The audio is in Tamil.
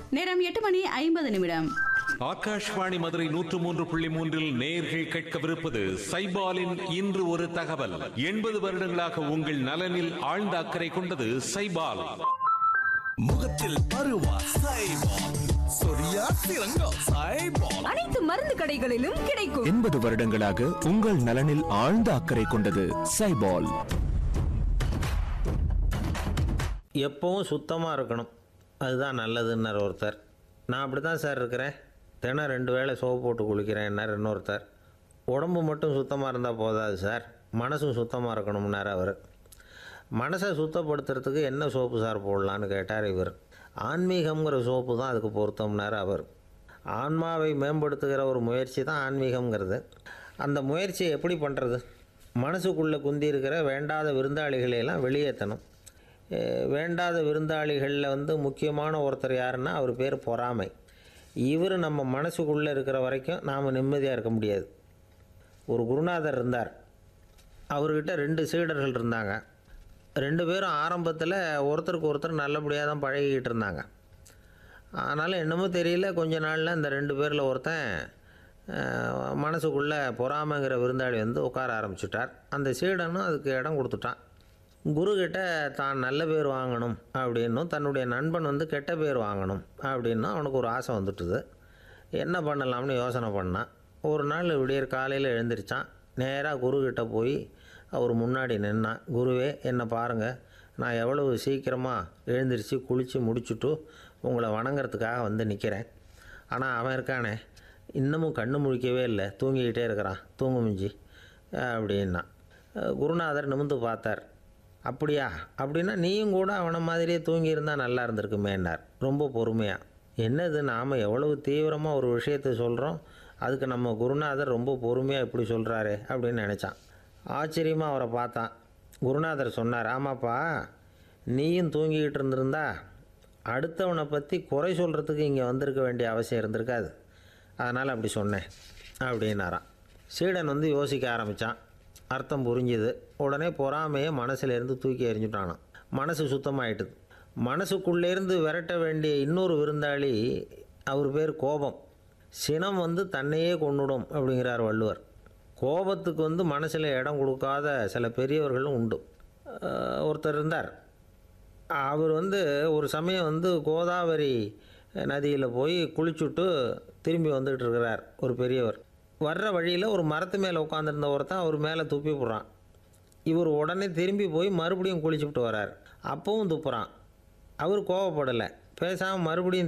நேரம் எட்டு மணி ஐம்பது நிமிடம் ஆகாஷ்வாணி மதுரை நூற்று மூன்று புள்ளி மூன்றில் நேர்கள் கேட்கவிருப்பது சைபாலின் இன்று ஒரு தகவல் எண்பது வருடங்களாக உங்கள் நலனில் ஆழ்ந்த அக்கறை கொண்டது சைபால் முகத்தில் பருவா சைபால் சொரியா சிறங்கா சைபால் அனைத்து மருந்து கடைகளிலும் கிடைக்கும் எண்பது வருடங்களாக உங்கள் நலனில் ஆழ்ந்த அக்கறை கொண்டது சைபால் எப்பவும் சுத்தமாக இருக்கணும் அதுதான் நல்லதுன்னார் ஒருத்தர் நான் அப்படி தான் சார் இருக்கிறேன் தினம் ரெண்டு வேளை சோப்பு போட்டு குளிக்கிறேன்னார் இன்னொருத்தர் உடம்பு மட்டும் சுத்தமாக இருந்தால் போதாது சார் மனசும் சுத்தமாக இருக்கணும்னார் அவர் மனசை சுத்தப்படுத்துறதுக்கு என்ன சோப்பு சார் போடலான்னு கேட்டார் இவர் ஆன்மீகம்ங்கிற சோப்பு தான் அதுக்கு பொருத்தம்னார் அவர் ஆன்மாவை மேம்படுத்துகிற ஒரு முயற்சி தான் ஆன்மீகம்ங்கிறது அந்த முயற்சியை எப்படி பண்ணுறது மனசுக்குள்ளே குந்தி இருக்கிற வேண்டாத விருந்தாளிகளை எல்லாம் வெளியேற்றணும் அஹ் வேண்டாத விருந்தாளிகளில் வந்து முக்கியமான ஒருத்தர் யாருன்னா அவர் பேர் பொறாமை இவர் நம்ம மனசுக்குள்ளே இருக்கிற வரைக்கும் நாம் நிம்மதியாக இருக்க முடியாது ஒரு குருநாதர் இருந்தார் அவர்கிட்ட ரெண்டு சீடர்கள் இருந்தாங்க ரெண்டு பேரும் ஆரம்பத்தில் ஒருத்தருக்கு ஒருத்தர் நல்லபடியாக தான் பழகிக்கிட்டு இருந்தாங்க அதனால் என்னமோ தெரியல கொஞ்ச நாளில் இந்த ரெண்டு பேரில் ஒருத்தன் அஹ், மனசுக்குள்ளே பொறாமைங்கிற விருந்தாளி வந்து உட்கார ஆரம்பிச்சுட்டார் அந்த சீடனும் அதுக்கு இடம் கொடுத்துட்டான் குருக்கிட்ட தான் நல்ல பேர் வாங்கணும் அப்படின்னும் தன்னுடைய நண்பன் வந்து கெட்ட பேர் வாங்கணும் அப்படின்னும் அவனுக்கு ஒரு ஆசை வந்துட்டுது என்ன பண்ணலாம்னு யோசனை பண்ணான் ஒரு நாள் விடியற் காலையில் எழுந்திரிச்சான் நேராக குருக்கிட்ட போய் அவர் முன்னாடி நின்னான் குருவே என்னை பாருங்கள் நான் எவ்வளவு சீக்கிரமாக எழுந்திரிச்சு குளித்து முடிச்சுட்டு உங்களை வணங்குறதுக்காக வந்து நிற்கிறேன் ஆனால் அவன் இருக்கானே இன்னமும் கண்ணு முழிக்கவே இல்லை தூங்கிக்கிட்டே இருக்கிறான் தூங்கு மிஞ்சி அப்படின்னா அஹ் குருநாதர் நிமிந்து பார்த்தார் அப்படியா அப்படின்னா நீயும் கூட அவனை மாதிரியே தூங்கியிருந்தா நல்லா இருந்திருக்குமேன்னார் ரொம்ப பொறுமையாக என்னது நாம் எவ்வளவு தீவிரமாக ஒரு விஷயத்தை சொல்கிறோம் அதுக்கு நம்ம குருநாதர் ரொம்ப பொறுமையாக இப்படி சொல்கிறாரே அப்படின்னு நினச்சான் ஆச்சரியமாக அவரை பார்த்தான் குருநாதர் சொன்னார் ஆமாப்பா நீயும் தூங்கிக்கிட்டு இருந்திருந்தா அடுத்தவனை பற்றி குறை சொல்கிறதுக்கு இங்கே வந்திருக்க வேண்டிய அவசியம் இருந்திருக்காது அதனால் அப்படி சொன்னேன் அப்படின்னாராம் சீடன் வந்து யோசிக்க ஆரம்பித்தான் அர்த்தம் புரிஞ்சுது உடனே பொறாமையை மனசுலேருந்து தூக்கி எறிஞ்சுட்டானான் மனசு சுத்தமாயிட்டுது மனசுக்குள்ளேருந்து விரட்ட வேண்டிய இன்னொரு விருந்தாளி அவர் பேர் கோபம் சினம் வந்து தன்னையே கொன்னுடும் அப்படிங்கிறார் வள்ளுவர் கோபத்துக்கு வந்து மனசில் இடம் கொடுக்காத சில பெரியவர்களும் உண்டு அஹ் ஒருத்தர் இருந்தார் அவர் வந்து ஒரு சமயம் வந்து கோதாவரி நதியில் போய் குளிச்சுட்டு திரும்பி வந்துட்டு இருக்கிறார் ஒரு பெரியவர் வர்ற வழியில் ஒரு மரத்து மேலே உட்காந்துருந்த ஒருத்தன் அவர் மேலே துப்பி போடுறான் இவர் உடனே திரும்பி போய் மறுபடியும் குளிச்சுட்டு வரார் அப்பவும் துப்புறான் அவர் கோவப்படலை பேசாமல் மறுபடியும்